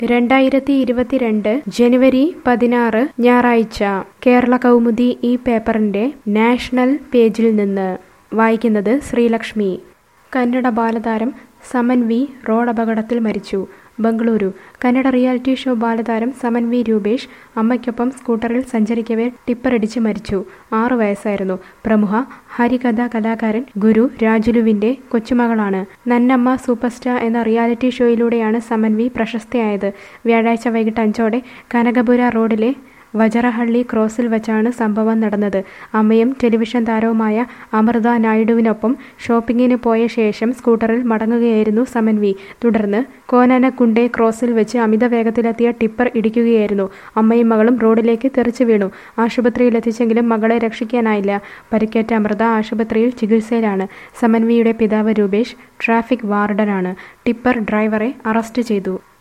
രണ്ടായിരത്തി ഇരുപത്തിരണ്ട് ജനുവരി പതിനാറ് ഞായറാഴ്ച കേരള കൗമുദി ഈ പേപ്പറിന്റെ നാഷണൽ പേജിൽ നിന്ന് വായിക്കുന്നത് ശ്രീലക്ഷ്മി കന്നഡ ബാലതാരം സമൻ വി റോഡപകടത്തിൽ മരിച്ചു ബംഗളൂരു കന്നഡ റിയാലിറ്റി ഷോ ബാലതാരം സമൻ വി രൂപേഷ് അമ്മയ്ക്കൊപ്പം സ്കൂട്ടറിൽ സഞ്ചരിക്കവേ ടിപ്പറിടിച്ച് മരിച്ചു ആറു വയസ്സായിരുന്നു പ്രമുഖ ഹരികഥാ കലാകാരൻ ഗുരു രാജുലുവിന്റെ കൊച്ചുമകളാണ് നന്നമ്മ സൂപ്പർ സ്റ്റാർ എന്ന റിയാലിറ്റി ഷോയിലൂടെയാണ് സമൻ വി പ്രശസ്തയായത് വ്യാഴാഴ്ച വൈകിട്ട് അഞ്ചോടെ കനകപുര റോഡിലെ വജറഹള്ളി ക്രോസിൽ വച്ചാണ് സംഭവം നടന്നത് അമ്മയും ടെലിവിഷൻ താരവുമായ അമൃത നായിഡുവിനൊപ്പം ഷോപ്പിങ്ങിന് പോയ ശേഷം സ്കൂട്ടറിൽ മടങ്ങുകയായിരുന്നു സമൻവി തുടർന്ന് കോനനക്കുണ്ടെ ക്രോസിൽ വെച്ച് അമിത വേഗത്തിലെത്തിയ ടിപ്പർ ഇടിക്കുകയായിരുന്നു അമ്മയും മകളും റോഡിലേക്ക് തെറിച്ചു വീണു ആശുപത്രിയിലെത്തിച്ചെങ്കിലും മകളെ രക്ഷിക്കാനായില്ല പരിക്കേറ്റ അമൃത ആശുപത്രിയിൽ ചികിത്സയിലാണ് സമൻവിയുടെ പിതാവ് രൂപേഷ് ട്രാഫിക് വാർഡനാണ് ടിപ്പർ ഡ്രൈവറെ അറസ്റ്റ് ചെയ്തു